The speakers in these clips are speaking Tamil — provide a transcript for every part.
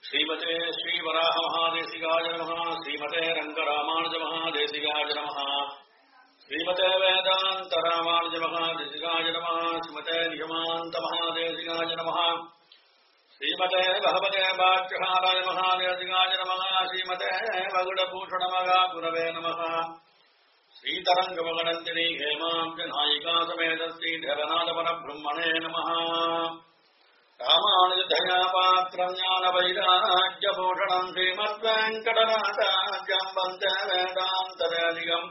ஸ்ரீமதே ஸ்ரீவராக மகாதேசிகாய நம ஸ்ரீமதே ரங்கராமானுஜ மகாதேசிகாய நம ஸ்ரீமதே வேதாந்த ராமானுஜ மகாதேசிகாய நம ஸ்ரீமதே நிகமாந்த மகாதேசிகாய நம ஸ்ரீமதே பகவதே பாக்கியகாராய மகாதேசிகாய நம ஸ்ரீமதே மகுடபூஷண மகா குரவே நம श्रीतरङ्गमगणन्दिनी हेमाब्ज नायिका समेत श्रीधरनाथपरब्रह्मणे नमः रामानुजदयापात्रम् ज्ञानवैराग्यभूषणम् श्रीमद्वेङ्कटनाथाज्यम् वन्दे वेदान्तरादिगम्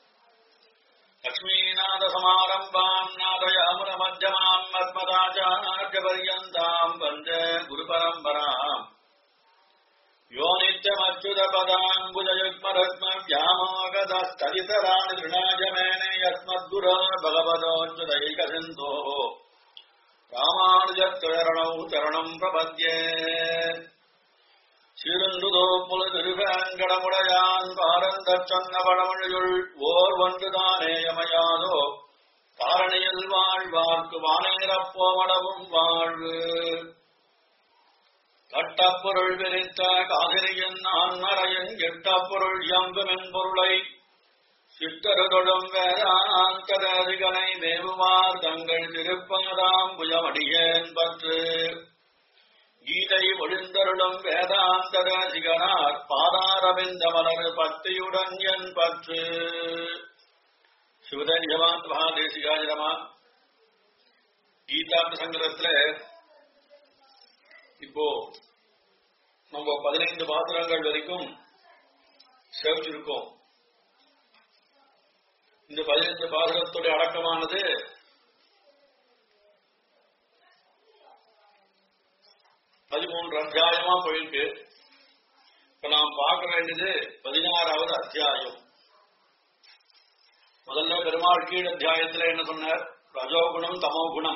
लक्ष्मीनाथसमारम्भाम् नादयामुनमध्यमाम् मद्मदाचार्यपर्यन्ताम् वन्दे गुरुपरम्पराम् यो नित्यमच्युतपदाम्बुजयुग्मरत्म व्यामोगदस्तदितराणि तृणाजमेने यस्मद्गुरो भगवतोऽच्युतैकसिन्धोः ராமானுஜரணौ சரணம் பிரபத்யே சிறுந்துதோ புல திருவேங்கடமுடையான் பாரந்த சொன்ன பழமொழியுள் ஓர் ஒன்றுதானே யமையாதோ காரணியில் வாழ்வார்க்கு வானேரப்போவடவும் வாழ்வு கட்டப்பொருள் விரித்த காதிரியின் ஆன்மறையின் எட்டப்பொருள் எம்புமென் பொருளை சித்தருதொடும் வேதாந்தரதிகனை மேவுமார் தங்கள் திருப்பதாம் புயமடியேன் பற்று கீதை ஒழிந்தருளும் வேதாந்தரசிகனார் பாதாரவிந்த மலர் பக்தியுடன் என் பற்று சிவதன்யவான் மகாதேசிகாஜரமா கீதா பிரசங்கரத்துல இப்போ நம்ம பதினைந்து பாத்திரங்கள் வரைக்கும் சேவிச்சிருக்கோம் இந்த பதினைந்து பாத்திரத்துடைய அடக்கமானது பதிமூன்று அத்தியாயமா போயிருக்கு இப்ப நாம் பார்க்க வேண்டியது பதினாறாவது அத்தியாயம் முதல்ல பெருமாள் கீழ் அத்தியாயத்துல என்ன சொன்னார் ரஜோகுணம் தமோ குணம்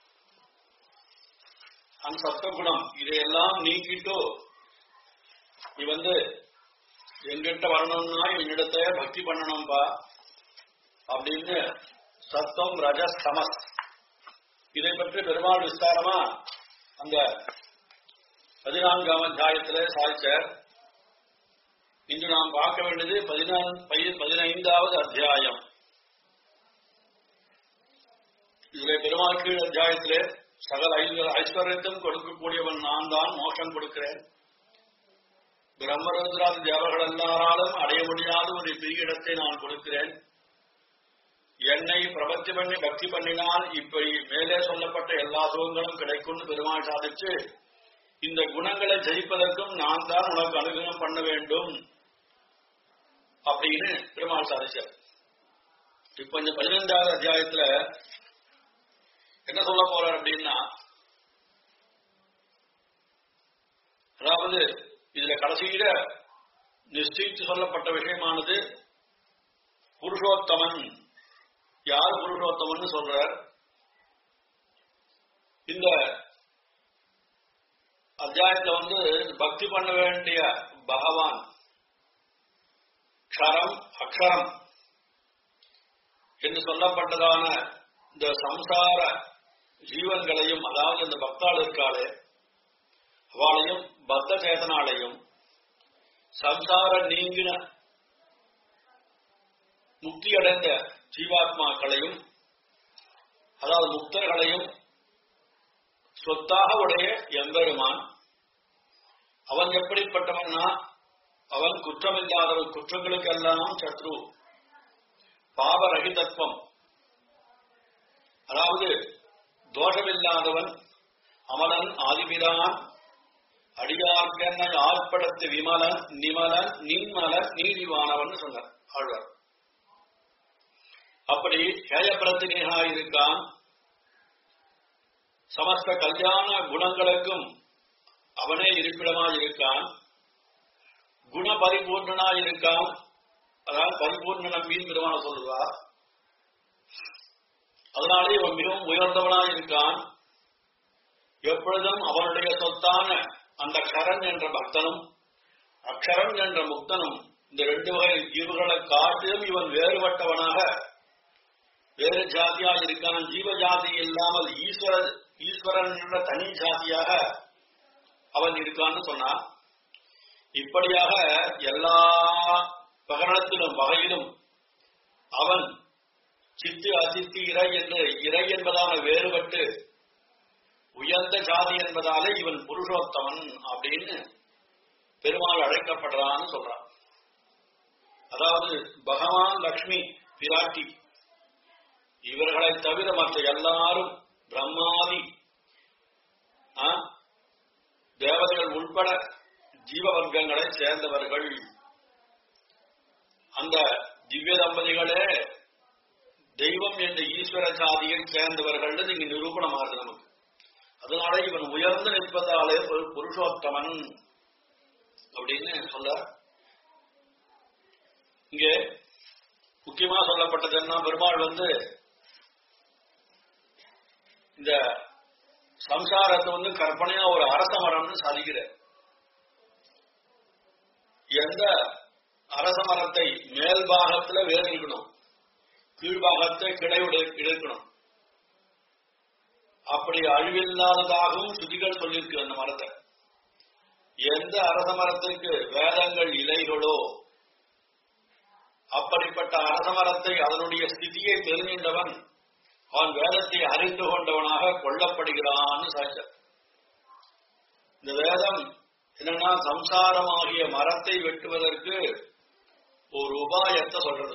அந்த சத்துவகுணம் இதையெல்லாம் நீக்கிட்டு நீ வந்து எங்கிட்ட வரணும்னா என்னிடத்த பக்தி பண்ணணும்பா அப்படின்னு சத்தம் ரஜஸ் தமஸ் இதை பற்றி பெருமாள் விஸ்தாரமா அந்த பதினான்காம் அத்தியாயத்திலே சாதிச்சார் இன்று நாம் பார்க்க வேண்டியது பதினான்கு பதினைந்தாவது அத்தியாயம் இதுல பெருமாள் கீழ் அத்தியாயத்திலே சகல ஐஸ்வர்யத்தும் கொடுக்கக்கூடியவன் நான் தான் மோஷம் கொடுக்கிறேன் பிரம்மருத்ராதி தேவர்கள் எல்லாராலும் அடைய முடியாத ஒரு பெரிய இடத்தை நான் கொடுக்கிறேன் என்னை பிரபத்தி பண்ணி பக்தி பண்ணினால் இப்படி மேலே சொல்லப்பட்ட எல்லா சுகங்களும் கிடைக்கும்னு பெருமாள் சாதிச்சு இந்த குணங்களை ஜெயிப்பதற்கும் நான் தான் உனக்கு அனுகிரகம் பண்ண வேண்டும் அப்படின்னு பெருமாள் சாதிச்சார் இப்ப இந்த பதினைந்தாவது அத்தியாயத்துல என்ன சொல்ல போறார் அப்படின்னா அதாவது இதுல கடைசியில நிச்சயித்து சொல்லப்பட்ட விஷயமானது புருஷோத்தமன் யார் புருஷோத்தமன் சொல்றார் இந்த அத்தியாயத்துல வந்து பக்தி பண்ண வேண்டிய பகவான் க்ஷரம் அக்ஷரம் என்று சொல்லப்பட்டதான இந்த சம்சார ஜீவன்களையும் அதாவது இந்த பக்தாள் இருக்காளே அவளையும் பத்த சேதனாலையும் சம்சார நீங்கின முக்தி அடைந்த ஜீவாத்மாக்களையும் அதாவது முக்தர்களையும் சொத்தாக உடைய எம்பெருமான் அவன் எப்படிப்பட்டவன்னா அவன் குற்றமில்லாதவன் குற்றங்களுக்கெல்லாம் சத்ரு பாவரகிதத்துவம் அதாவது தோஷமில்லாதவன் அமலன் ஆதிபிரான் அடியார்கென்ன ஆர்ப்படத்து விமலன் நிமலன் நின்மலன் நீதிவானவன் சொன்னார் ஆழ்வார் அப்படி ஹேயப்பிரத்தினிகா இருக்கான் சமஸ்த கல்யாண குணங்களுக்கும் அவனே இருப்பிடமாய் இருக்கான் குண பரிபூர்ணனாய் இருக்கான் அதாவது பரிபூர்ண நம்பின்னு பெருமான சொல்லுவா அதனாலே இவன் மிகவும் உயர்ந்தவனாய் இருக்கான் எப்பொழுதும் அவனுடைய சொத்தான அந்த கரண் என்ற பக்தனும் அக்ஷரன் என்ற முக்தனும் இந்த ரெண்டு வகை ஜீவர்களை காட்டிலும் இவன் வேறுபட்டவனாக வேறு ஜாதியாக இருக்கான் ஜீவ ஜாதி இல்லாமல் ஈஸ்வர ஈஸ்வரன் என்ற தனி ஜாதியாக அவன் இருக்கான்னு சொன்னா இப்படியாக எல்லா பகரணத்திலும் வகையிலும் அவன் சித்து அசித்து இறை என்று இறை என்பதான வேறுபட்டு உயர்ந்த ஜாதி என்பதாலே இவன் புருஷோத்தமன் அப்படின்னு பெருமாள் அழைக்கப்படுறான்னு சொல்றான் அதாவது பகவான் லக்ஷ்மி பிராட்டி இவர்களை தவிர மற்ற எல்லாரும் பிரம்மாதி ஆ, தேவதைகள் உட்பட ஜீவ வர்க்கங்களை சேர்ந்தவர்கள் அந்த திவ்ய தம்பதிகளே தெய்வம் என்ற ஈஸ்வர சாதியை சேர்ந்தவர்கள் இங்க நிரூபணமாகுது நமக்கு அதனால இவன் உயர்ந்து நிற்பதாலே ஒரு புருஷோத்தமன் அப்படின்னு சொல்ல இங்கே முக்கியமா சொல்லப்பட்டது என்ன பெருமாள் வந்து இந்த சம்சாரத்தை வந்து கற்பனையா ஒரு அரச மரம்னு சாதிக்கிற எந்த அரச மரத்தை மேல் பாகத்துல வேர் இருக்கணும் கீழ்பாகத்தை கிளையுட இருக்கணும் அப்படி அழிவில்லாததாகவும் சுதிகள் சொல்லியிருக்கு அந்த மரத்தை எந்த அரச மரத்திற்கு வேதங்கள் இலைகளோ அப்படிப்பட்ட அரச மரத்தை அதனுடைய ஸ்திதியை தெரிஞ்சின்றவன் அவன் வேதத்தை அறிந்து கொண்டவனாக கொல்லப்படுகிறான்னு சாய்ச்சார் இந்த வேதம் என்னன்னா சம்சாரமாகிய மரத்தை வெட்டுவதற்கு ஒரு உபாயத்தை சொல்றது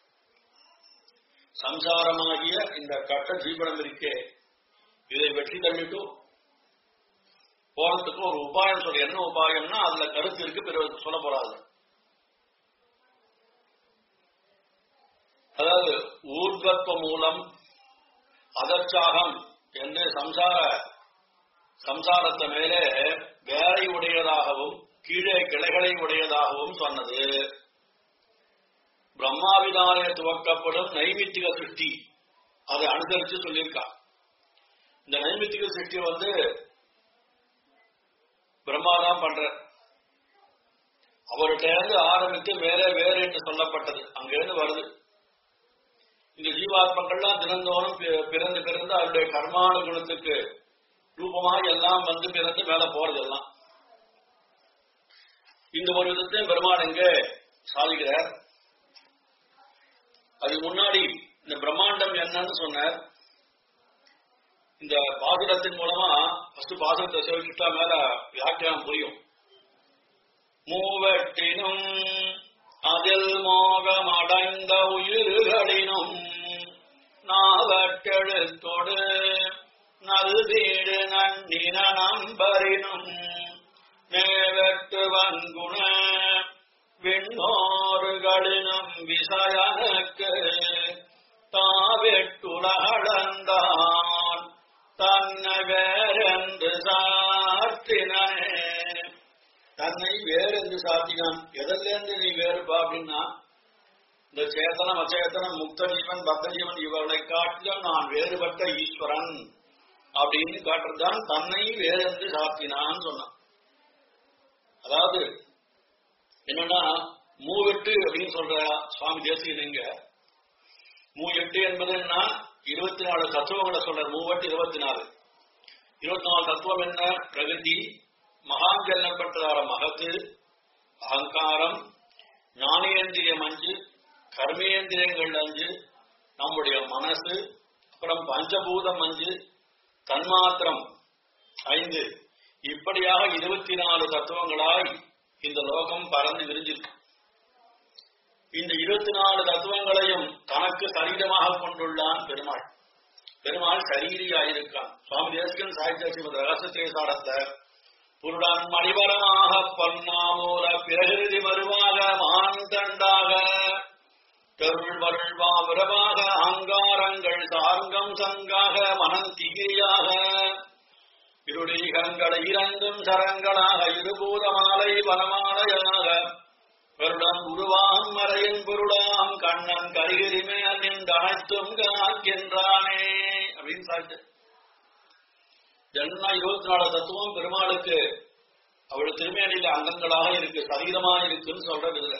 சம்சாரமாகிய இந்த கட்ட ஜீவனம் இருக்கே இதை வெற்றி தள்ளிட்டு போறதுக்கு ஒரு உபாயம் சொல்ல என்ன உபாயம்னா அதுல கருத்து இருக்கு பிறகு சொல்ல போறாது அதாவது ஊர்கத்வ மூலம் அதற்சாகம் என்று சம்சார சம்சாரத்தை மேலே வேலை உடையதாகவும் கீழே கிளைகளை உடையதாகவும் சொன்னது பிரம்மாவிதானே துவக்கப்படும் நைமித்திக சிருஷ்டி அதை அனுசரிச்சு சொல்லியிருக்கான் இந்த நைமித்திக சிருஷ்டி வந்து பிரம்மாதான் பண்ற அவர்கிட்ட இருந்து ஆரம்பித்து வேற வேற என்று சொல்லப்பட்டது அங்கிருந்து வருது இந்த ஜீவாத்மக்கள்லாம் தினந்தோறும் பி- பிறந்து பிறந்து அவருடைய கர்மானு குணத்துக்கு ரூபமாக எல்லாம் வந்து பிறந்து மேல போறது எல்லாம் இந்த ஒரு விதத்தையும் பெருமாள் இங்க சாதிக்கிறார் அதுக்கு முன்னாடி இந்த பிரம்மாண்டம் என்னன்னு சொன்னார் இந்த பாசுரத்தின் மூலமா ஃபர்ஸ்ட் பாசுரத்தை சேவிச்சுட்டா மேல வியாக்கியானம் புரியும் மூவட்டினும் அதில் மோகமடைந்த உயிர்களினும் நாவட்டெழுத்தொடு நல்வீடு நன்னின நம்பரினும் மேவட்டு வன்குண விண்ணோறுகளினும் விசயனுக்கு தாவெட்டுலகளந்தான் தன்னை வேறென்று சாற்றினே தன்னை வேறென்று சாத்தினான் எதிலிருந்து நீ வேறுபா அப்படின்னா இந்த சேத்தனம் அச்சேதனம் முக்த ஜீவன் பக்த ஜீவன் இவர்களை காட்டிலும் நான் வேறுபட்ட ஈஸ்வரன் அப்படின்னு காட்டுறதுதான் தன்னை வேறென்று சாத்தினான்னு சொன்னான் அதாவது என்னன்னா மூவெட்டு அப்படின்னு சொல்ற சுவாமி தேசியன் இங்க மூ எட்டு என்பது என்ன இருபத்தி நாலு தத்துவங்களை சொல்ற மூவெட்டு இருபத்தி நாலு இருபத்தி நாலு தத்துவம் என்ன பிரகிருதி மகாஞ்சல்லப்பட்டதார மகத்து அகங்காரம் ஞானேந்திரியம் அஞ்சு கர்மேந்திரியங்கள் அஞ்சு நம்முடைய மனசு அப்புறம் பஞ்சபூதம் அஞ்சு தன்மாத்திரம் ஐந்து இப்படியாக இருபத்தி நாலு தத்துவங்களாய் இந்த லோகம் பறந்து விரிஞ்சிருக்கு இந்த இருபத்தி நாலு தத்துவங்களையும் தனக்கு சரீரமாக கொண்டுள்ளான் பெருமாள் பெருமாள் சரீரியாயிருக்கான் சுவாமி தேசிகன் சாகித்ய ரகசிய சாடத்தை புருடன் மணிவரமாக பொன்னாமூல பிரகிருதி வருவாக மாந்தண்டாக தெருள் வருள்வா விரவாக அங்காரங்கள் சார்கம் சங்காக மனம் திகிரியாக இருளீகங்கள் இரண்டும் சரங்களாக இருபூத மாலை வனமாலையாக பெருடம் உருவாம் மறையின் பொருளாம் கண்ணன் கரிகிரிமேல் நின்று அனைத்தும் காக்கின்றானே அப்படின்னு சாப்பிட்டு என்ன இருபத்தி நாலு தத்துவம் பெருமாளுக்கு அவள் திருமேனியில அங்கங்களாக இருக்கு சரீரமா இருக்குன்னு சொல்றது இதுல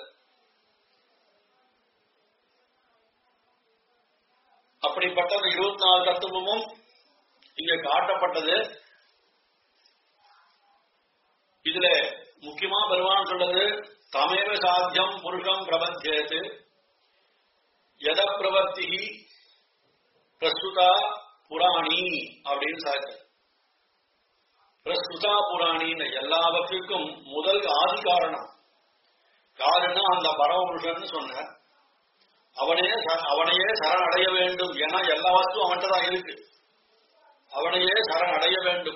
அப்படிப்பட்ட அந்த இருபத்தி நாலு தத்துவமும் இங்க காட்டப்பட்டது இதுல முக்கியமா பெருமான் சொல்றது தமேவ சாத்தியம் புருஷம் பிரபத்தியது எத பிரவர்த்தி பிரஸ்துதா புராணி அப்படின்னு சாய்ச்சார் பிரஸ்துதா புராணின்னு எல்லாவற்றுக்கும் முதல் ஆதி காரணம் யாருன்னா அந்த பரமபுருஷன் சொன்ன அவனையே ச- அவனையே சரண் அடைய வேண்டும் ஏன்னா எல்லா வஸ்துவும் அவன்கிட்ட தான் இருக்கு அவனையே சரண் அடைய வேண்டும்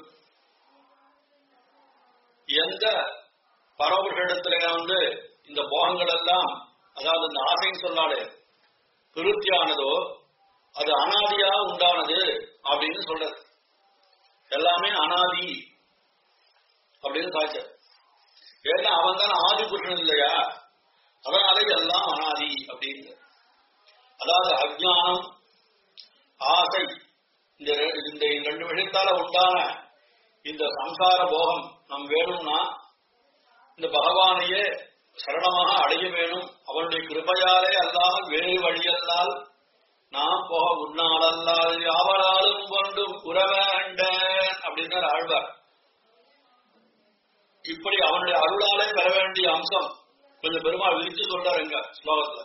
எந்த பரமபுருஷனிடத்துல வந்து இந்த போகங்கள் எல்லாம் அதாவது இந்த ஆசைன்னு சொன்னாலே விருத்தியானதோ அது அனாதியா உண்டானது அப்படின்னு சொல்றது எல்லாமே அனாதி அப்படின்னு சாய்ச்சார் ஏன்னா அவன் தான் ஆதி புருஷன் இல்லையா அதனால எல்லாம் அனாதி அப்படின்னு அதாவது அஜ்ஞானம் ஆசை இந்த ரெ- இந்த ரெண்டு விஷயத்தால உண்டான இந்த சம்சார போகம் நம் வேணும்னா இந்த பகவானையே சரணமாக அடைய வேணும் அவனுடைய கிருபையாலே அல்லாமல் வேறு வழியல்லால் நாம் போக உன்னாலல்லால் யாவராலும் கொண்டும் உறவேண்டேன் அப்படின்னார் ஆழ்வார் இப்படி அவனுடைய அருளாலே பெற வேண்டிய அம்சம் கொஞ்சம் பெருமாள் விரிச்சு சொல்றாரு எங்க ஸ்லோகத்துல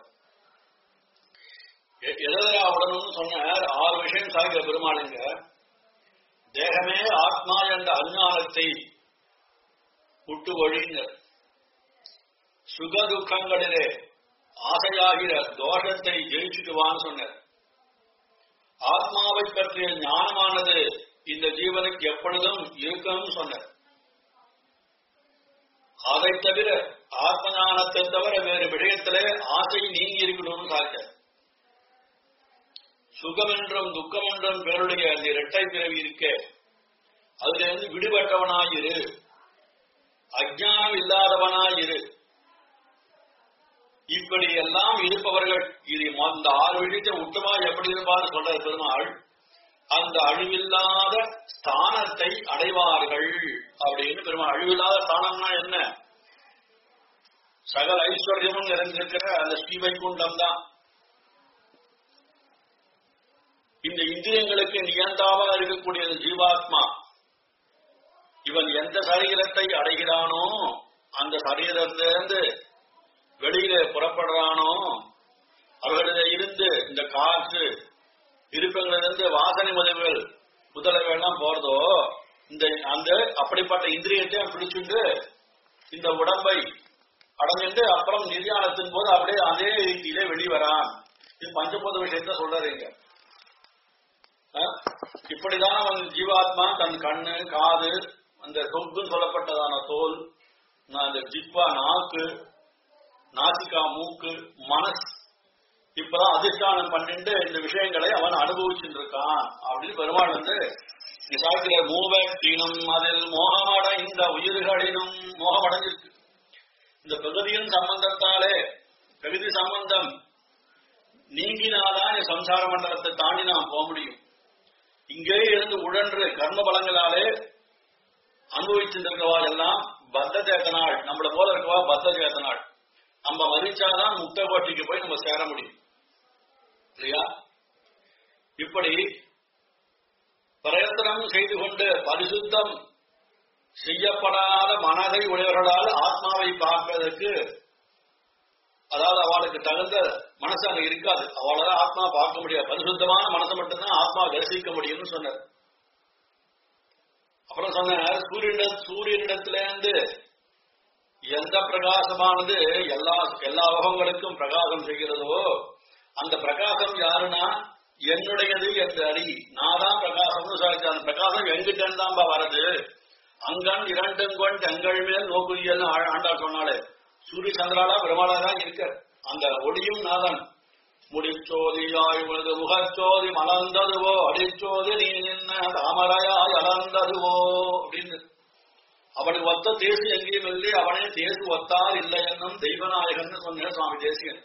எ- எதெல்லாம் அவடணும்னு சொன்னார் ஆறு விஷயம் சாகிற பெருமாளுங்க தேகமே ஆத்மா என்ற அஞ்ஞானத்தை விட்டு ஒழிங்க சுக துக்கங்களிலே ஆசையாகிற தோஷத்தை ஜெயிச்சுட்டுவான்னு சொன்னார் ஆத்மாவை பற்றிய ஞானமானது இந்த ஜீவனுக்கு எப்பொழுதும் இருக்கும்னு சொன்னார் அதை தவிர ஆத்ம ஞானத்தை தவிர வேறு விஷயத்திலே ஆசை நீங்கி இருக்கணும்னு சாய்ச்சார் சுகம் என்றும் துக்கம் என்றும் பேருடைய அந்த இரட்டை பிறவி இருக்கே அதுல இருந்து விடுபட்டவனாயிரு அஜ்ஞானம் இல்லாதவனாயிரு இப்படி எல்லாம் இருப்பவர்கள் இது மொ- இந்த ஆறு விஷயத்தை உத்தமா எப்படி இருப்பார் சொல்ற பெருமாள் அந்த அழிவில்லாத ஸ்தானத்தை அடைவார்கள் அப்படின்னு பெருமாள் அழிவில்லாத ஸ்தானம்னா என்ன சகல ஐஸ்வர்யமும் நிறைந்திருக்கிற அந்த ஸ்ரீவைகுண்டம் தான் இந்த இந்திரியங்களுக்கு நியந்தாவா இருக்கக்கூடிய அந்த ஜீவாத்மா இவன் எந்த சரீரத்தை அடைகிறானோ அந்த சரீரத்திலிருந்து வெளியில புறப்படுறானோ அவர்களிட இருந்து இந்த காற்று இருப்பங்களிலிருந்து வாசனை முதல்கள் முதலவை எல்லாம் போறதோ இந்த அந்த அப்படிப்பட்ட இந்திரியத்தை அவன் பிடிச்சுண்டு இந்த உடம்பை அடைஞ்சிட்டு அப்புறம் நிர்யாணத்தின் போது அப்படியே அதே ரீதியிலே வெளிவரான் இது பஞ்சபூத விஷயத்த சொல்றாருங்க அஹ், இப்படிதான் அவன் ஜீவாத்மா தன் கண்ணு காது அந்த தொங்குன்னு சொல்லப்பட்டதான தோல் நா- அந்த ஜிப்பா நாக்கு நாசிகா மூக்கு மனசு இப்பதான் அதிஷ்டானம் பண்ணிட்டு இந்த விஷயங்களை அவன் அனுபவிச்சுட்டு இருக்கான் அப்படின்னு பெருமாள் வந்து சாக்கிற மூவத்தினும் அதில் மோகமட இந்த உயிர்களினும் மோகமடைஞ்சிருக்கு இந்த பிரகதியின் சம்பந்தத்தாலே பிரகதி சம்பந்தம் நீங்கினாதான் இந்த சம்சார மண்டலத்தை தாண்டி நாம் போக முடியும் இங்கே இருந்து உழன்று கர்ம பலங்களாலே அனுபவிச்சிருக்கிறவா எல்லாம் பத்த சேத்தனாள் நம்மள போல இருக்கவா பத்த சேத்தனாள் நம்ம மதிச்சாதான் முக்த கோட்டிக்கு போய் நம்ம சேர முடியும் இல்லையா இப்படி பிரயத்தனம் செய்து கொண்டு பரிசுத்தம் செய்யப்படாத மனதை உடையவர்களால் ஆத்மாவை பார்ப்பதற்கு அதாவது அவளுக்கு தகுந்த மனசு அங்க இருக்காது அவளால ஆத்மா பார்க்க முடியாது பரிசுத்தமான மனசை மட்டும்தான் ஆத்மா தரிசிக்க முடியும்னு சொன்னார் அப்புறம் சொன்னார் சூரியன சூரியனிடத்துல இருந்து எந்த பிரகாசமானது எல்லா எல்லா உலகங்களுக்கும் பிரகாசம் செய்கிறதோ அந்த பிரகாசம் யாருன்னா என்னுடையது என்று அறி நான் தான் பிரகாசம்னு சொல்லிச்சு அந்த பிரகாசம் எங்கிட்ட இருந்தாம்பா வருது அங்கன் இரண்டும் கொண்டு எங்கள் மேல் நோக்குரியல் ஆண்டா சொன்னாலே சூரிய சந்திராலா பிரமாலா தான் இருக்க அந்த ஒளியும் நாதன் முடிச்சோதியாய் உனது முகச்சோதி மலர்ந்ததுவோ அடிச்சோதி நீ நின்ன தாமரையாய் அலர்ந்ததுவோ அப்படின்னு அவனுக்கு ஒத்த தேசு எங்கேயும் இல்லை அவனே தேசு ஒத்தார் இல்லை என்னும் தெய்வநாயகன் சொன்ன சுவாமி தேசியன்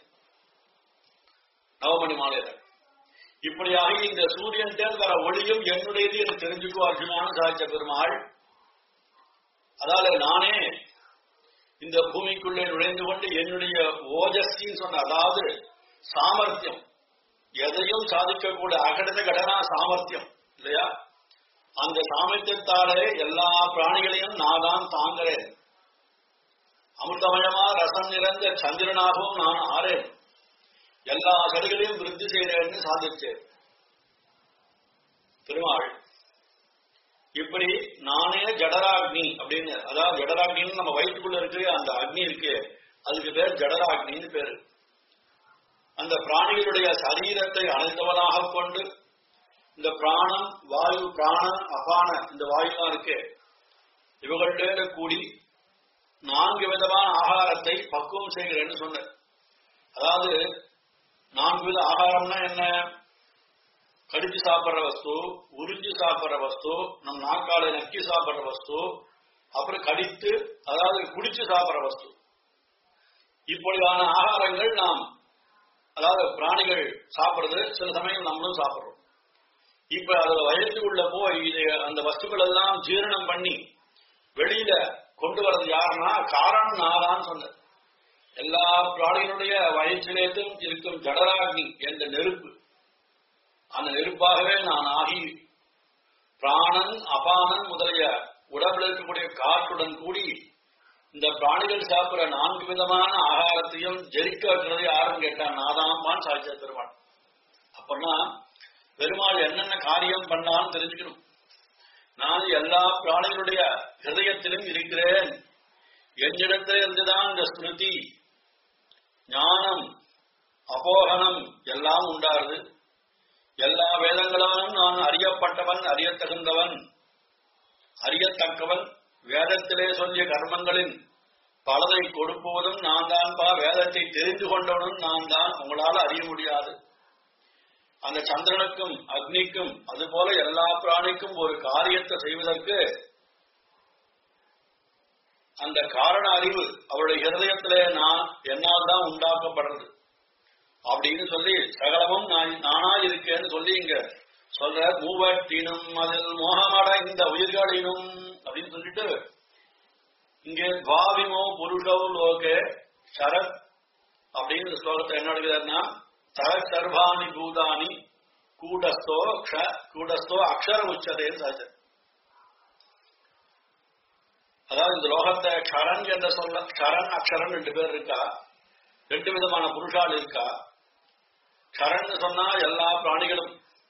நவமணி மாலையில இப்படியாக இந்த சூரியன் தேர்ந்து வர ஒளியும் என்னுடையது என்று தெரிஞ்சுக்கோ அர்ஜுனான்னு சாதிச்ச பெருமாள் அதாவது நானே இந்த பூமிக்குள்ளே நுழைந்து கொண்டு என்னுடைய ஓஜஸ்ன்னு சொன்ன அதாவது சாமர்த்தியம் எதையும் சாதிக்கக்கூடிய அகடத கடனா சாமர்த்தியம் இல்லையா அந்த சாமர்த்தியத்தாலே எல்லா பிராணிகளையும் நான் தான் தாங்குறேன் அமிர்தமயமா ரசம் நிறைந்த சந்திரனாகவும் நான் ஆறேன் எல்லா சடுகளையும் விருத்தி செய்கிறேன்னு சாதிச்சேன் பெருமாள் இப்படி நானே ஜடராக்னி அப்படின்னு அதாவது ஜடராக்னின்னு நம்ம வயிற்றுக்குள்ள இருக்கு அந்த அக்னி இருக்கு அதுக்கு பேர் ஜடராக்னின்னு பேரு அந்த பிராணிகளுடைய சரீரத்தை அணைந்தவனாக கொண்டு இந்த பிராணம் வாயு பிராணன் அபான இந்த வாயுலாம் இருக்கு இவர்களோட கூடி நான்கு விதமான ஆகாரத்தை பக்குவம் செய்கிறேன்னு சொன்ன அதாவது நான்கு வித ஆகாரம்னா என்ன கடிச்சு சாப்பிடுற வஸ்து உறிஞ்சு சாப்பிடுற வஸ்து நம் நாக்கால நக்கி சாப்பிடுற வஸ்து அப்புறம் கடித்து அதாவது குடிச்சு சாப்பிடுற வஸ்து இப்படியான ஆகாரங்கள் நாம் அதாவது பிராணிகள் சாப்பிடுறது சில சமயம் நம்மளும் சாப்பிடுறோம் இப்ப அது வயசுக்குள்ள போய் இது அந்த வஸ்துக்கள் எல்லாம் ஜீரணம் பண்ணி வெளியில கொண்டு வர்றது யாருன்னா காரணம் நாதான் சொன்ன எல்லா பிராணிகளுடைய வயிற்றிலேயும் இருக்கும் ஜடராகி என்ற நெருப்பு அந்த நெருப்பாகவே நான் ஆகி பிராணன் அபானன் முதலிய உடம்புல இருக்கக்கூடிய காற்றுடன் கூடி இந்த பிராணிகள் சாப்பிடுற நான்கு விதமான ஆகாரத்தையும் ஜெரிக்க வைக்கிறது யாரும் கேட்டா நாதாமான் சாட்சிய பெருமாள் அப்பன்னா பெருமாள் என்னென்ன காரியம் பண்ணான்னு தெரிஞ்சுக்கணும் நான் எல்லா பிராணிகளுடைய ஹிருதயத்திலும் இருக்கிறேன் என்னிடத்தில் இருந்துதான் இந்த ஸ்மிருதி ஞானம் அபோகனம் எல்லாம் உண்டாருது எல்லா வேதங்களாலும் நான் அறியப்பட்டவன் அறியத்தகுந்தவன் அறியத்தக்கவன் வேதத்திலே சொல்லிய கர்மங்களின் பலதை கொடுப்பதும் நான் தான் பா வேதத்தை தெரிந்து கொண்டவனும் நான் தான் உங்களால் அறிய முடியாது அந்த சந்திரனுக்கும் அக்னிக்கும் அதுபோல எல்லா பிராணிக்கும் ஒரு காரியத்தை செய்வதற்கு அந்த காரண அறிவு அவருடைய ஹிருதயத்திலே நான் என்னால் தான் உண்டாக்கப்படுறது அப்படின்னு சொல்லி சகலமும் நான் நானா இருக்கேன்னு சொல்லி இங்க சொல்ற மூவட்டினும் அதில் மோகமடைந்த உயிர்களினும் அப்படின்னு சொல்லிட்டு இங்கே துவாவிமோ புருஷோ லோகே சரத் அப்படின்னு இந்த ஸ்லோகத்தை என்ன எடுக்கிறாருன்னா சரத் சர்வாணி பூதானி கூடஸ்தோ க்ஷ கூடஸ்தோ அக்ஷர உச்சதேன்னு சாச்சர் அதாவது இந்த லோகத்தை க்ஷரன் என்ற சொல்ல க்ஷரன் அக்ஷரன் ரெண்டு பேர் இருக்கா ரெண்டு விதமான புருஷால் இருக்கா க்ஷரன் சொன்னா எல்லா பிராணிகளும்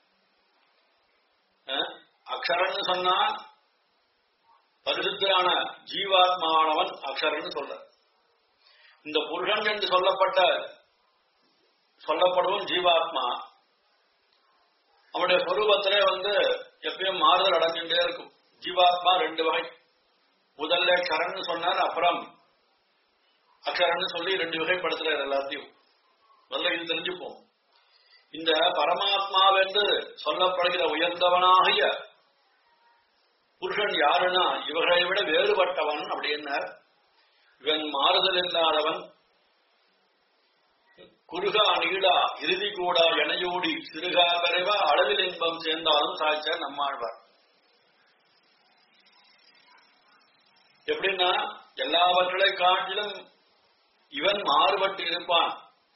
அஹ், அக்ஷரன்னு சொன்னா பரிசுத்தரான ஜீவாத்மாவானவன் அக்ஷரன்னு சொல்ற இந்த புருஷன் என்று சொல்லப்பட்ட சொல்லப்படுவன் ஜீவாத்மா அவனுடைய சொரூபத்திலே வந்து எப்பயும் மாறுதல் அடைஞ்சுட்டே இருக்கும் ஜீவாத்மா ரெண்டு வகை முதல்ல க்ஷரன்னு சொன்னார் அப்புறம் அக்ஷரன்னு சொல்லி ரெண்டு வகைப்படுத்துறாரு எல்லாத்தையும் முதல்ல இது தெரிஞ்சுப்போம் இந்த பரமாத்மாவென்று சொல்லப்படுகிற உயர்ந்தவனாகிய புருஷன் யாருன்னா இவர்களை விட வேறுபட்டவன் அப்படின்னார் இவன் மாறுதல் இல்லாதவன் குருகா நீடா இறுதி கூடா எனையோடி சிறுகா பெறைவா அளவில் இன்பம் சேர்ந்தாலும் சாய்ச்ச நம்மாழ்வார் எப்படின்னா எல்லாவற்றை காட்டிலும் இவன் மாறுபட்டு இருப்பான்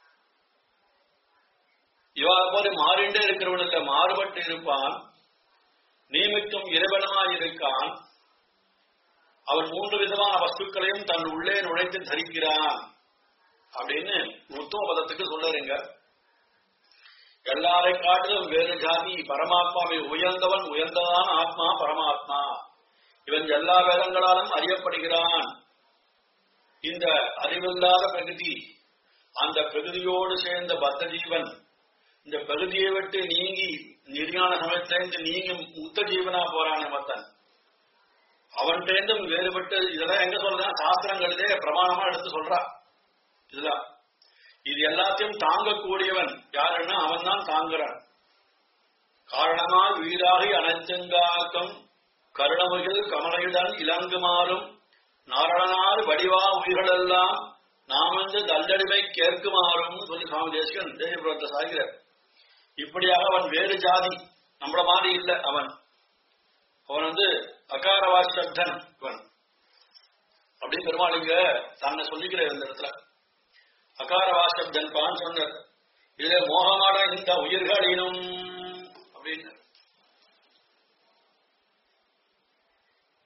இவா போல மாறிண்டே இருக்கிறவன் இல்ல மாறுபட்டு இருப்பான் நியமிக்கும் இறைவனமாய் இருக்கான் அவன் மூன்று விதமான வஸ்துக்களையும் தன் உள்ளே நுழைத்து தரிக்கிறான் அப்படின்னு உத்தம பதத்துக்கு சொல்லுறீங்க எல்லாரை காட்டிலும் வேறு ஜாதி பரமாத்மாவை உயர்ந்தவன் உயர்ந்ததான ஆத்மா பரமாத்மா இவன் எல்லா வேதங்களாலும் அறியப்படுகிறான் இந்த அறிவில்லாத பிரகதி அந்த பிரகதியோடு சேர்ந்த பத்த ஜீவன் இந்த பிரகதியை விட்டு நீங்கி நிர்யாண சமயத்திலிருந்து நீங்கி முத்த ஜீவனா போறான மத்தன் அவன்கிட்டேந்தும் வேறுபட்டு இதெல்லாம் எங்க சொல்றான் சாஸ்திரங்களிலே பிரமாணமா எடுத்து சொல்றா இதுதான் இது எல்லாத்தையும் தாங்கக்கூடியவன் யாருன்னா அவன் தான் தாங்குறான் காரணமாய் வீராகி அனைத்துங்காக்கம் கருணமுகில் கமலையுடன் இலங்குமாறும் நாரணனார் வடிவா உயிர்களெல்லாம் நாமந்து தல்லடிமை கேட்குமாறும் சொல்லி சுவாமி தேசிகன் தேசிபுரத்தை சாகிறார் இப்படியாக அவன் வேறு ஜாதி நம்மள மாதிரி இல்லை அவன் அவன் வந்து அகாரவாசப்தன் இவன் அப்படி பெருமாள் இங்க தன்னை சொல்லிக்கிற இந்த இடத்துல அகாரவாசப்தன் பான் சொன்னார் இதுல மோகமான இந்த உயிர்களினும் அப்படின்னு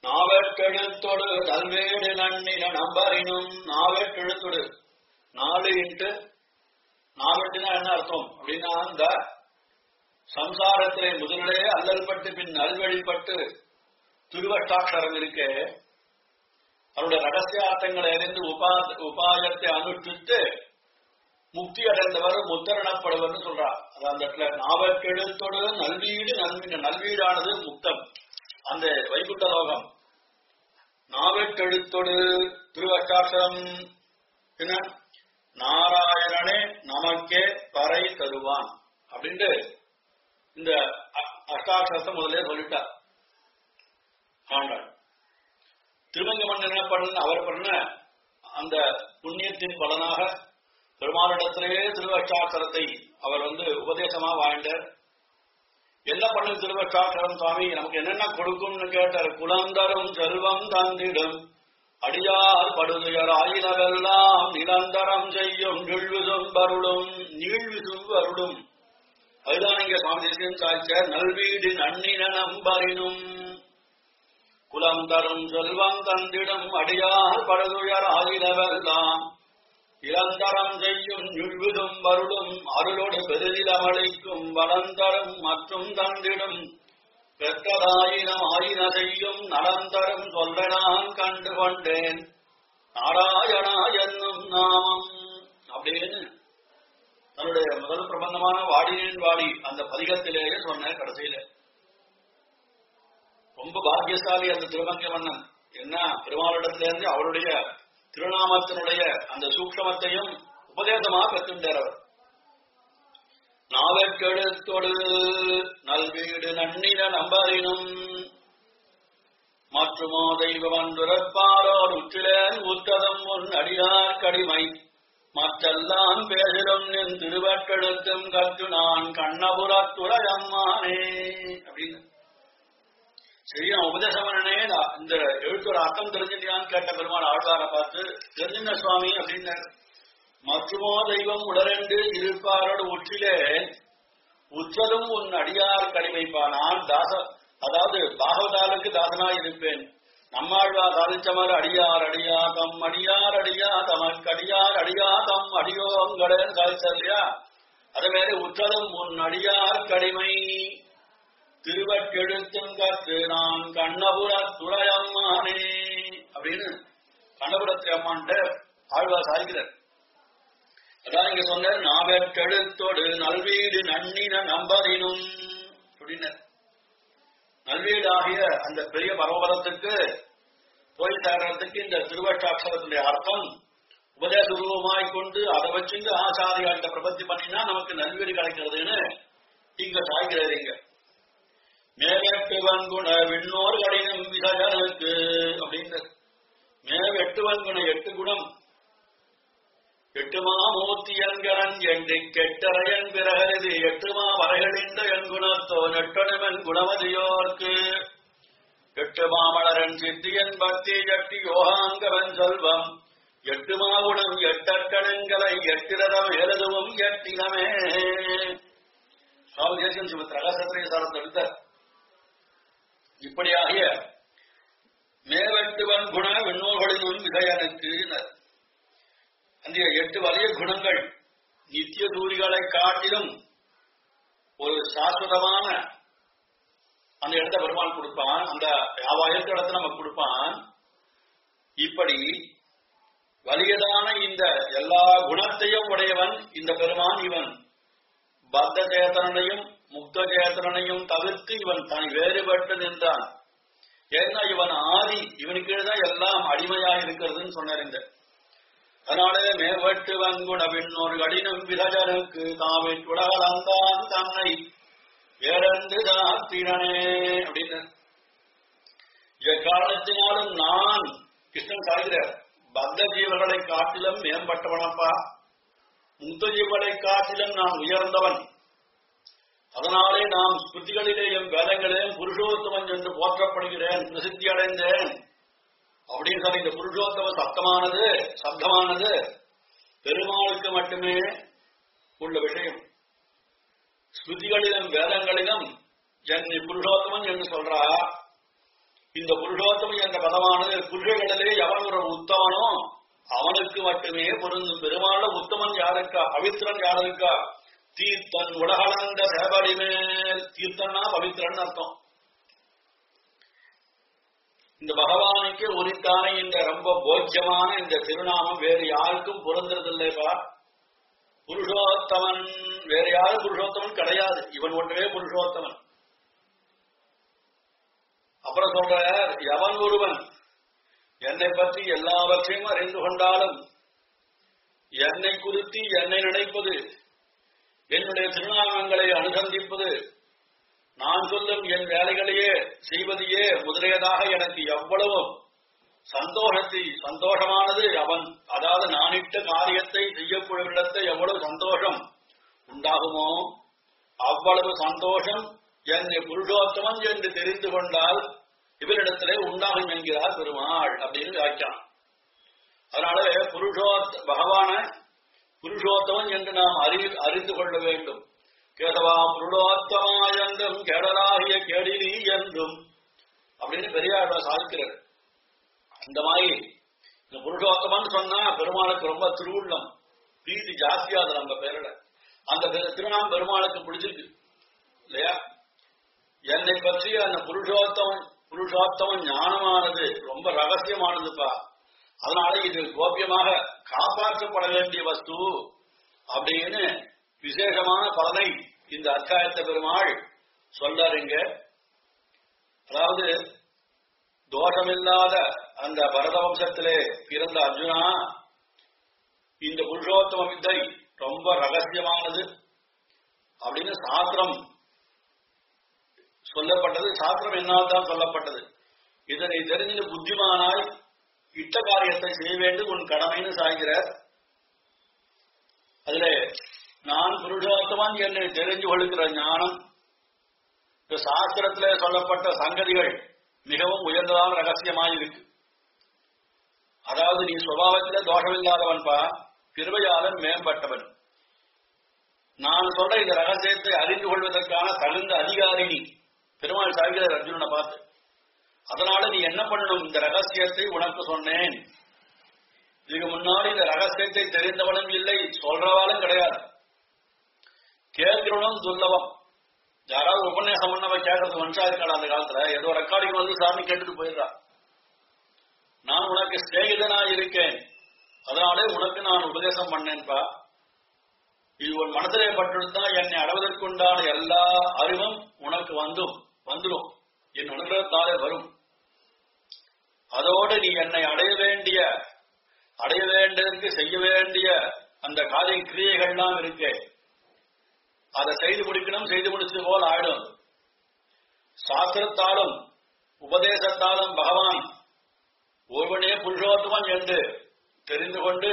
நாவெட்டெழுத்தொடு நல்வேடு நன்னின நம்பரினும் நாவெட்டெழுத்தொடு நாலு இன்ட்டு நாவெட்டுனா என்ன அர்த்தம் அப்படின்னா இந்த சம்சாரத்திலே முதலிலே அல்லல்பட்டு பின் நல்வழிப்பட்டு திருவட்டாட்சரம் இருக்கே அவருடைய ரகசியார்த்தங்களை அறிந்து உபா உபாயத்தை அனுஷ்டித்து முக்தி அடைந்தவர் முத்தரணப்படுவர்னு சொல்றார் அது அந்த இடத்துல நாவக்கெழுத்தோடு நல்வீடு நல்வீடு நல்வீடானது முக்தம் அந்த வைகுண்ட லோகம் நாவக்கெழுத்தோடு திருவட்டாட்சரம் என்ன நாராயணனே நமக்கே பறை தருவான் அப்படின்ட்டு இந்த அ- அஷ்டாட்சரத்தை முதல்ல சொல்லிட்டார் ஆண்டாள் திருமங்க மன்னன் என்ன பண்ண அவர் பண்ண அந்த புண்ணியத்தின் பலனாக பெருமானிடத்திலேயே திருவச்சாக்கரத்தை அவர் வந்து உபதேசமா வாழ்ந்தார் என்ன பண்ணு திருவச்சாக்கரம் சுவாமி நமக்கு என்னென்ன கொடுக்கும்னு கேட்டார் குலந்தரும் செல்வம் தந்திடும் அடியார் படுதுயர் ஆயினவெல்லாம் நிரந்தரம் செய்யும் நீழ்விசும் வருடும் நீழ்விசும் வருடும் அதுதான் இங்க சுவாமி தேசியம் சாய்ச்ச நல்வீடு நன்னின நம்பரினும் குலம் தரும் செல்வம் தந்திடும் அடியார் படுதுயர் ஆகினவெல்லாம் இளந்தரம் செய்யும் நுழ்விடும் வருடும் அருளோடு பெரிதில் அமளிக்கும் வளந்தரும் மற்றும் தந்திடும் பெற்றதாயினம் ஆயின செய்யும் நலந்தரும் சொல்ல நான் கண்டு கொண்டேன் நாராயணா என்னும் நாமம் அப்படின்னு தன்னுடைய முதல் பிரபந்தமான வாடினேன் வாடி அந்த பதிகத்திலேயே சொன்ன கடைசியில ரொம்ப பாக்கியசாலி அந்த திருமங்க மன்னன் என்ன பெருமாளிடத்திலிருந்து அவருடைய திருநாமத்தினுடைய அந்த சூக்ஷமத்தையும் உபதேசமா பெற்றுண்டார் அவர் நாவற்கெழுத்தொடு நல்வீடு நன்னின நம்பரினும் மற்றுமோ தெய்வம் துறப்பாரோர் உற்றிலேன் உத்ததம் உன் அடியார் கடிமை மற்றெல்லாம் பேசிலும் நின் திருவற்றெழுத்தும் கற்று நான் கண்ணபுரத்துறையம்மானே அப்படின்னு சரியா உபதேசம் பண்ணனே நான் இந்த எழுத்தோட அர்த்தம் தெரிஞ்சுட்டியான்னு கேட்ட பெருமாள் ஆழ்வாரை பார்த்து தெரிஞ்சுங்க சுவாமி அப்படின்னாரு மற்றுமோ தெய்வம் உடரெண்டு இருப்பாரோடு உற்றிலே உற்றதும் உன் அடியார் கடிமைப்பா நான் தாச அதாவது பாகவதாலுக்கு தாசனா இருப்பேன் நம்மாழ்வா சாதிச்சமர் அடியார் அடியா தம் அடியார் அடியா தமக்கு அடியார் அடியா தம் அடியோங்களேன்னு சாதிச்சார் இல்லையா அதே மாதிரி உற்றதும் உன் அடியார் கடிமை திருவற்றெழுத்தும் கற்று நான் கண்ணபுர துறையம்மானே அப்படின்னு கண்ணபுரத்து அம்மான்ட்ட ஆழ்வா சாதிக்கிறார் அதான் இங்க சொன்ன நாவற்றெழுத்தோடு நல்வீடு நன்னின நம்பரினும் அப்படின்னார் நல்வீடு ஆகிய அந்த பெரிய பரவபரத்துக்கு போய் சேர்றதுக்கு இந்த திருவட்டாட்சரத்துடைய அர்த்தம் உபதேச ரூபமாய் கொண்டு அதை வச்சுட்டு ஆச்சாரியாட்ட பிரபத்தி பண்ணினா நமக்கு நல்வீடு கிடைக்கிறதுன்னு இங்க சாய்கிறார் இங்க மேலெட்டு வன்குண விண்ணோர் கடினம் விசஜனுக்கு அப்படின்னு மேலெட்டு வன்குண எட்டு குணம் எட்டுமா மூர்த்தியன்கரன் என்று கெட்டரையன் பிறகருது எட்டுமா வரைகளிந்த என் குணத்தோ நெட்டனுமன் குணமதியோர்க்கு எட்டு மாமலரன் சித்தியன் பக்தி எட்டி யோகாங்கவன் செல்வம் எட்டு மாவுடன் எட்டக்கணங்களை எட்டிரதம் எழுதுவும் எட்டினமே சுவாமி தேசியம் சிவ பிரகாசத்திரை சாரத்தை எடுத்தார் இப்படியாகிய மேவெட்டுவன் குண விண்ணோர்களிலும் விதையனுக்கு அந்த எட்டு வலிய குணங்கள் நித்திய தூரிகளை காட்டிலும் ஒரு சாஸ்வதமான அந்த இடத்த பெருமான் கொடுப்பான் அந்த வியாபாரத்து இடத்த நமக்கு கொடுப்பான் இப்படி வலியதான இந்த எல்லா குணத்தையும் உடையவன் இந்த பெருமான் இவன் பத்த சேத்தனையும் முக்த சேத்தனையும் தவிர்த்து இவன் தனி வேறுபட்டு நின்றான் ஏன்னா இவன் ஆதி இவனுக்கு தான் எல்லாம் அடிமையாக இருக்கிறதுன்னு சொன்னார் இந்த அதனாலே மேவட்டு வங்குண பின்னொரு கடினம் விதஜனுக்கு தாவிட்டுடகலந்தான் தன்னை வேறென்று தாத்திரனே அப்படின்னு எக்காரணத்தினாலும் நான் கிருஷ்ணன் சாகிறார் பத்த ஜீவர்களை காட்டிலும் மேம்பட்டவனப்பா முக்த ஜீவர்களை காட்டிலும் நான் உயர்ந்தவன் அதனாலே நாம் ஸ்மிருதிகளிலேயும் வேதங்களிலேயும் புருஷோத்தமன் என்று போற்றப்படுகிறேன் பிரசித்தி அடைந்தேன் அப்படின்னு சொல்லி இந்த புருஷோத்தம சப்தமானது சப்தமானது பெருமாளுக்கு மட்டுமே உள்ள விஷயம் ஸ்மிருதிகளிலும் வேதங்களிலும் என்னை புருஷோத்தமன் என்று சொல்றா இந்த புருஷோத்தமன் என்ற பதமானது புருஷர்களிலே எவன் ஒரு உத்தமனோ அவனுக்கு மட்டுமே பொருந்தும் பெருமாள உத்தமன் யாருக்கா பவித்திரன் யாருக்கா தீர்த்தன் உலகளந்த சேவடி மேல் தீர்த்தன்னா பவித்திரன் அர்த்தம் இந்த பகவானுக்கு உரித்தான இந்த ரொம்ப போக்கியமான இந்த திருநாமம் வேறு யாருக்கும் பொருந்துறதில்லைப்பா புருஷோத்தமன் வேற யாரும் புருஷோத்தமன் கிடையாது இவன் ஒன்றே புருஷோத்தமன் அப்புறம் சொல்ற எவன் ஒருவன் என்னை பற்றி எல்லாவற்றையும் அறிந்து கொண்டாலும் என்னை குறித்து என்னை நினைப்பது என்னுடைய திருநாமங்களை அனுசந்திப்பது நான் சொல்லும் என் வேலைகளையே செய்வதையே முதலியதாக எனக்கு எவ்வளவு சந்தோஷத்தை சந்தோஷமானது அவன் அதாவது நானிட்ட காரியத்தை செய்யக்கூடியவரிடத்தை எவ்வளவு சந்தோஷம் உண்டாகுமோ அவ்வளவு சந்தோஷம் என்னை புருஷோத்தமன் என்று தெரிந்து கொண்டால் இவரிடத்திலே உண்டாகும் என்கிறார் பெருமாள் அப்படின்னு வியாக்கியானம் அதனால புருஷோத் பகவான புருஷோத்தமன் என்று நாம் அறி அறிந்து கொள்ள வேண்டும் கேதவா புருடோத்தமா என்றும் கேடலாகிய கேடினி என்றும் அப்படின்னு பெரியார் சாதிக்கிறார் இந்த மாதிரி இந்த புருஷோத்தமன் சொன்னா பெருமாளுக்கு ரொம்ப திருவுள்ளம் பிரீதி ஜாஸ்தியாதுல அந்த பேரில் அந்த பெரு- திருநாம் பெருமாளுக்கு பிடிச்சிருக்கு இல்லையா என்னை பற்றி அந்த புருஷோத்தமன் புருஷோத்தமன் ஞானமானது ரொம்ப ரகசியமானதுப்பா அதனால இது கோபியமாக காப்பாற்றப்பட வேண்டிய வஸ்து அப்படின்னு விசேஷமான பலனை இந்த அத்தியாயத்த பெருமாள் சொல்றாருங்க அதாவது தோஷமில்லாத அந்த பரத வம்சத்திலே பிறந்த அர்ஜுனா இந்த புருஷோத்தம வித்தை ரொம்ப ரகசியமானது அப்படின்னு சாஸ்திரம் சொல்லப்பட்டது சாஸ்திரம் என்னால் சொல்லப்பட்டது இதனை தெரிந்து புத்திமானாய் இட்ட காரியத்தை செய்ய வேண்டும் உன் கடமைன்னு சாய்கிறார் அதுல நான் புருஷோத்தமன் என்னை தெரிஞ்சு கொள்கிற ஞானம் இந்த சாஸ்திரத்திலே சொல்லப்பட்ட சங்கதிகள் மிகவும் உயர்ந்ததான ரகசியமாய் இருக்கு அதாவது நீ சுபாவத்திலே தோஷமில்லாதவன்பா கிருபையாளன் மேம்பட்டவன் நான் சொல்ற இந்த ரகசியத்தை அறிந்து கொள்வதற்கான தகுந்த அதிகாரி நீ பெருமாள் சாகிற அர்ஜுனனை பார்த்து அதனால நீ என்ன பண்ணணும் இந்த ரகசியத்தை உனக்கு சொன்னேன் இதுக்கு முன்னாடி இந்த ரகசியத்தை தெரிந்தவனும் இல்லை சொல்றவாலும் கிடையாது கேட்கிறவனும் துர்லபம் யாராவது உபன்யாசம் பண்ணவ கேட்கறது மனுஷா இருக்காடா அந்த காலத்துல ஏதோ ரெக்கார்டிங் வந்து சாமி கேட்டுட்டு போயிடுறா நான் உனக்கு சிநேகிதனா இருக்கேன் அதனாலே உனக்கு நான் உபதேசம் பண்ணேன்பா இது உன் மனதிலே பட்டுதான் என்னை அடைவதற்குண்டான எல்லா அறிவும் உனக்கு வந்தும் வந்துடும் என் அனுகிரகத்தாலே வரும் அதோடு நீ என்னை அடைய வேண்டிய அடைய வேண்டியதற்கு செய்ய வேண்டிய அந்த காரிய கிரியைகள்லாம் இருக்கே அதை செய்து முடிக்கணும் செய்து முடிச்சது போல் ஆயிடும் சாஸ்திரத்தாலும் உபதேசத்தாலும் பகவான் ஒருவனே புருஷோத்தமன் என்று தெரிந்து கொண்டு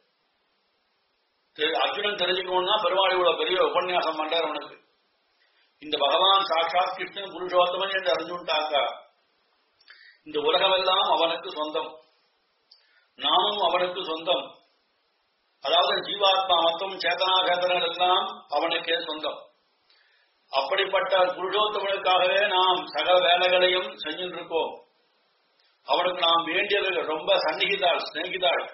தெ- அர்ஜுனன் தெரிஞ்சுக்கணும்னா பெருமாள் இவ்வளவு பெரிய உபன்யாசம் பண்றார் அவனுக்கு இந்த பகவான் சாட்சாத் கிருஷ்ணன் புருஷோத்தமன் என்று அறிஞ்சுட்டாக்கா இந்த உலகமெல்லாம் அவனுக்கு சொந்தம் நாமும் அவனுக்கு சொந்தம் அதாவது ஜீவாத்மா மொத்தம் சேதனா சேதனங்கள் எல்லாம் அவனுக்கே சொந்தம் அப்படிப்பட்ட புருஷோத்தமனுக்காகவே நாம் சகல வேலைகளையும் செஞ்சுட்டு இருக்கோம் அவனுக்கு நாம் வேண்டியது ரொம்ப சந்நிகிதாள் சிநேகிதாள்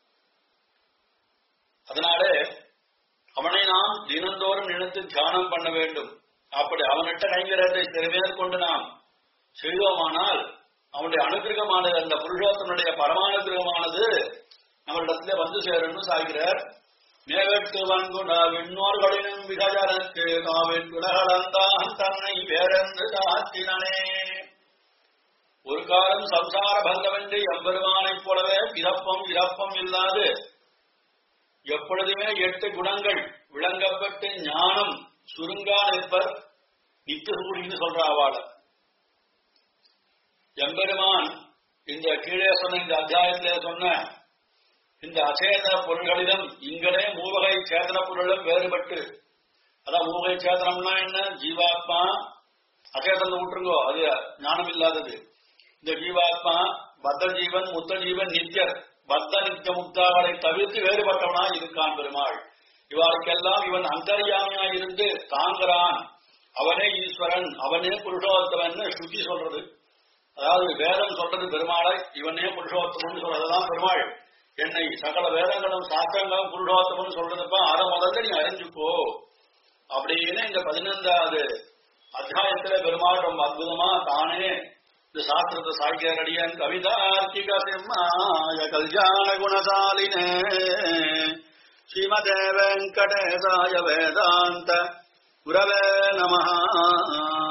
அதனாலே அவனை நாம் தினந்தோறும் நினைத்து தியானம் பண்ண வேண்டும் அப்படி அவனிட்ட கைங்கரத்தை சிறுமேற்கொண்டு நாம் செய்தோமானால் அவனுடைய அனுகிரகமானது அந்த புருஷோத்தமனுடைய பரமானுகிரகமானது நம்மளிடத்திலே வந்து சேரும்னு சாகிறார் மேகட்டு வன்குண விண்ணோர்களினும் விகஜரத்து காவின் குலகளந்தான் தன்னை வேறென்று தாத்தினனே ஒரு காலம் சம்சார பந்தவென்று எம்பெருமானைப் போலவே பிறப்பம் இறப்பம் இல்லாது எப்பொழுதுமே எட்டு குணங்கள் விளங்கப்பட்டு ஞானம் சுருங்கா நிற்பர் நித்தியசூரின்னு சொல்ற அவாள எம்பெருமான் இந்த கீழே சொன்ன இந்த அத்தியாயத்திலே சொன்ன இந்த அச்சேதன பொருள்களிலும் இங்கனே மூவகை சேதன பொருளும் வேறுபட்டு அதான் மூவகை சேதனம்னா என்ன ஜீவாத்மா அச்சேதனம் விட்டுருங்கோ அது ஞானம் இல்லாதது இந்த ஜீவாத்மா பத்த ஜீவன் முத்த ஜீவன் நித்தியர் பத்த நித்திய முக்தாவரை தவிர்த்து வேறுபட்டவனா இருக்கான் பெருமாள் இவாளுக்கெல்லாம் இவன் அந்தர்யாமியா இருந்து தாங்குறான் அவனே ஈஸ்வரன் அவனே புருஷோத்தவன் ஸ்ருதி சொல்றது அதாவது வேதம் சொல்றது பெருமாளை இவனே புருஷோத்தமன் சொல்றதுதான் பெருமாள் என்னை சகல வேதங்களும் சாஸ்திரங்களும் புருஷோத்தமன் சொல்றதப்ப அதை முதல்ல நீ அறிஞ்சுக்கோ அப்படின்னு இந்த பதினைந்தாவது அத்தியாயத்துல பெருமாள் ரொம்ப அற்புதமா தானே இந்த சாஸ்திரத்தை சாய்க்கிறடியன் கவிதார்த்திக சிம்மாய கல்யாண குணசாலினே ஸ்ரீமதே வெங்கடேசாய வேதாந்த குரவே நமஹா